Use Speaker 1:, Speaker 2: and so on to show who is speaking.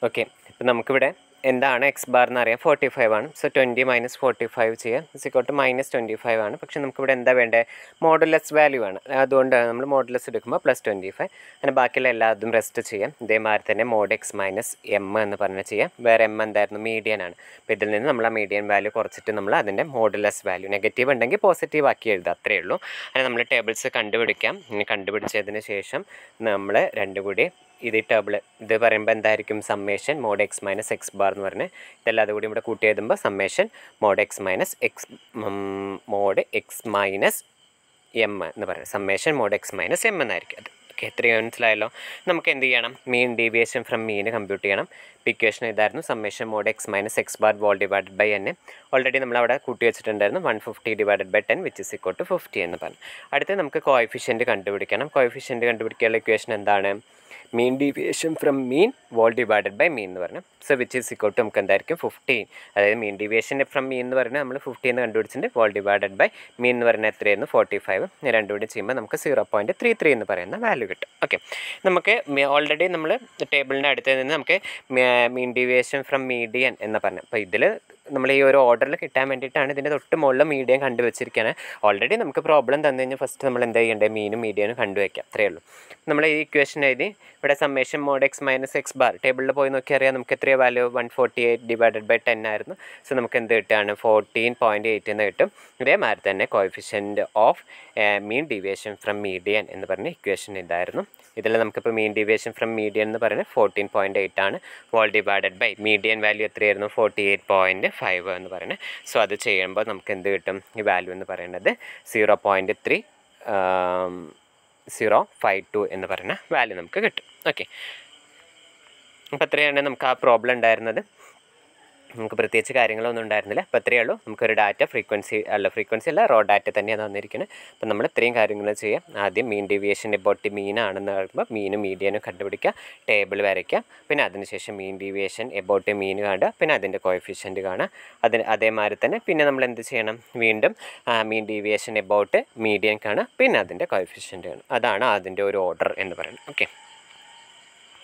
Speaker 1: okay ഇപ്പം നമുക്കിവിടെ എന്താണ് എക്സ് ബാർ എന്ന് അറിയാം ഫോർട്ടി ഫൈവ് ആണ് so twenty minus forty five ചെയ്യാം സിക്കോട്ട് മൈനസ് ട്വൻറ്റി ഫൈവ് ആണ് പക്ഷേ നമുക്കിവിടെ എന്താ വേണ്ടത് മോഡുലസ് വാല്യൂ ആണ് അതുകൊണ്ട് നമ്മൾ മോഡുലസ് എടുക്കുമ്പോൾ പ്ലസ് ട്വൻറ്റി ഫൈവ് അങ്ങനെ ബാക്കിയുള്ള എല്ലാതും റെസ്റ്റ് ചെയ്യാം ഇതേമാതിരി തന്നെ മോഡ് എക്സ് മൈനസ് എം എന്ന് പറഞ്ഞ് ചെയ്യാം വേറെ എം എന്തായിരുന്നു മീഡിയൻ ആണ് അപ്പോൾ ഇതിൽ നിന്ന് നമ്മൾ ആ മീഡിയൻ വാല്യൂ കുറച്ചിട്ട് നമ്മൾ അതിൻ്റെ മോഡുലസ് വാല്യൂ നെഗറ്റീവ് ഉണ്ടെങ്കിൽ പോസിറ്റീവ് ആക്കി എഴുതുക അത്രയേ ഉള്ളൂ അങ്ങനെ നമ്മൾ ടേബിൾസ് കണ്ടുപിടിക്കാം ഇനി കണ്ടുപിടിച്ചതിന് ശേഷം നമ്മൾ രണ്ടും കൂടി ഇത് ടേബിൾ ഇത് പറയുമ്പോൾ എന്തായിരിക്കും summation mod x minus x bar എന്ന് പറഞ്ഞ് ഇതെല്ലാം അതുകൂടി ഇവിടെ കൂട്ടി എഴുതുമ്പോൾ summation mod x minus x mod x minus M എന്ന് പറയുന്നത് summation mod x minus M എന്നായിരിക്കും അത് ഓക്കെ എത്രയും മനസ്സിലായല്ലോ നമുക്ക് എന്ത് ചെയ്യണം mean deviation from mean compute ചെയ്യണം ഇക്വേഷൻ ഇതായിരുന്നു summation mod x minus x bar whole divided by N already നമ്മൾ അവിടെ കൂട്ടി വെച്ചിട്ടുണ്ടായിരുന്നു one fifty divided by ten which is equal to fifty എന്ന് പറഞ്ഞു അടുത്ത് നമുക്ക് കോഎഫിഷ്യൻറ്റ് കണ്ടുപിടിക്കണം കോഎഫിഷ്യൻറ്റ് കണ്ടുപിടിക്കാനുള്ള ഇക്വേഷൻ എന്താണ് mean deviation from mean whole divided by mean എന്ന് പറഞ്ഞു സോ വിച്ച് ഇസ് ഇക്കോട്ട് നമുക്ക് എന്തായിരിക്കും ഫിഫ്റ്റീൻ അതായത് മീൻ ഡീവിയേഷൻ ഫ്രം മീൻ എന്ന് പറഞ്ഞാൽ നമ്മൾ ഫിഫ്റ്റി എന്ന് കണ്ടുപിടിച്ചിട്ടുണ്ട് വോൾ ഡിവൈഡഡ് ബൈ മീൻ എന്ന് പറഞ്ഞാൽ എത്രയായിരുന്നു ഫോർട്ടി ഫൈവ് രണ്ടും കൂടി ചെയ്യുമ്പോൾ നമുക്ക് സീറോ പോയിൻറ്റ് ത്രീ ത്രീ എന്ന് പറയുന്ന വാല്യൂ കിട്ടും ഓക്കെ നമുക്ക് ഓൾറെഡി നമ്മൾ ടേബിളിൻ്റെ അടുത്ത് നിന്ന് നമുക്ക് മീൻ ഡീവിയേഷൻ ഫ്രം മീഡിയൻ എന്ന് പറഞ്ഞു അപ്പോൾ ഇതിൽ നമ്മൾ ഈ ഒരു ഓർഡറിൽ കിട്ടാൻ വേണ്ടിയിട്ടാണ് ഇതിൻ്റെ തൊട്ട് മുകളിൽ മീഡിയം കണ്ടുവച്ചിരിക്കുകയാണ് ഓൾറെഡി നമുക്ക് പ്രോബ്ലം തന്നു കഴിഞ്ഞാൽ ഫസ്റ്റ് നമ്മൾ എന്താ ചെയ്യേണ്ടത് മീനും മീഡിയനും കണ്ടുവയ്ക്കാം അത്രയേ ഉള്ളൂ നമ്മൾ ഈ ഇക്വേഷൻ എഴുതി ഇവിടെ summation mod x minus x bar ടേബിളിൽ പോയി നോക്കി അറിയാം നമുക്ക് എത്രയോ value one forty eight divided by ten ആയിരുന്നു സോ നമുക്ക് എന്ത് കിട്ടുകയാണ് ഫോർട്ടീൻ പോയിൻറ്റ് എയ്റ്റ് എന്ന് കിട്ടും ഇതേമാതിരി തന്നെ coefficient of mean deviation from median എന്ന് പറഞ്ഞ ഇക്വേഷൻ ഇതായിരുന്നു ഇതിൽ നമുക്കിപ്പോൾ മീൻ ഡീവിയേഷൻ ഫ്രം മീഡിയൻ എന്ന് പറയുന്നത് ഫോർട്ടീൻ പോയിൻറ്റ് എയ്റ്റ് ആണ് whole divided by median value എത്രയായിരുന്നു ഫോർട്ടി എയ്റ്റ് പോയിൻറ്റ് ഫൈവ് എന്ന് പറയുന്നത് സോ അത് ചെയ്യുമ്പോൾ നമുക്ക് എന്ത് കിട്ടും ഈ വാല്യൂ എന്ന് പറയുന്നത് zero point three zero five two എന്ന് പറയുന്ന വാല്യൂ നമുക്ക് കിട്ടും ഓക്കെ അപ്പോൾ അത്രയാണ് നമുക്ക് ആ പ്രോബ്ലം ഉണ്ടായിരുന്നത് നമുക്ക് പ്രത്യേകിച്ച് കാര്യങ്ങളൊന്നും ഉണ്ടായിരുന്നില്ല അപ്പോൾ അത്രയേ ഉള്ളൂ നമുക്കൊരു ഡാറ്റ ഫ്രീക്വൻസി അല്ല ഫ്രീക്വൻസി അല്ല റോ ഡാറ്റ തന്നെയാണ് തന്നിരിക്കുന്നത് അപ്പോൾ നമ്മൾ ഇത്രയും കാര്യങ്ങൾ ചെയ്യാം ആദ്യം മീൻ ഡീവിയേഷൻ എബോട്ട് മീനാണെന്ന് പറയുമ്പോൾ മീനും മീഡിയനും കണ്ടുപിടിക്കുക ടേബിൾ വരയ്ക്കുക പിന്നെ അതിനുശേഷം മീൻ ഡീവിയേഷൻ എബോട്ട് മീൻ കാണുക പിന്നെ അതിൻ്റെ കോയിഫിഷ്യൻറ്റ് കാണുക അതിന് അതേമാതിരി തന്നെ പിന്നെ നമ്മൾ എന്ത് ചെയ്യണം വീണ്ടും മീൻ ഡീവിയേഷൻ എബോട്ട് മീഡിയൻ കാണുക പിന്നെ അതിൻ്റെ കോയിഫിഷ്യൻറ്റ് കാണുക അതാണ് അതിൻ്റെ ഒരു ഓർഡർ എന്ന് പറയുന്നത് ഓക്കെ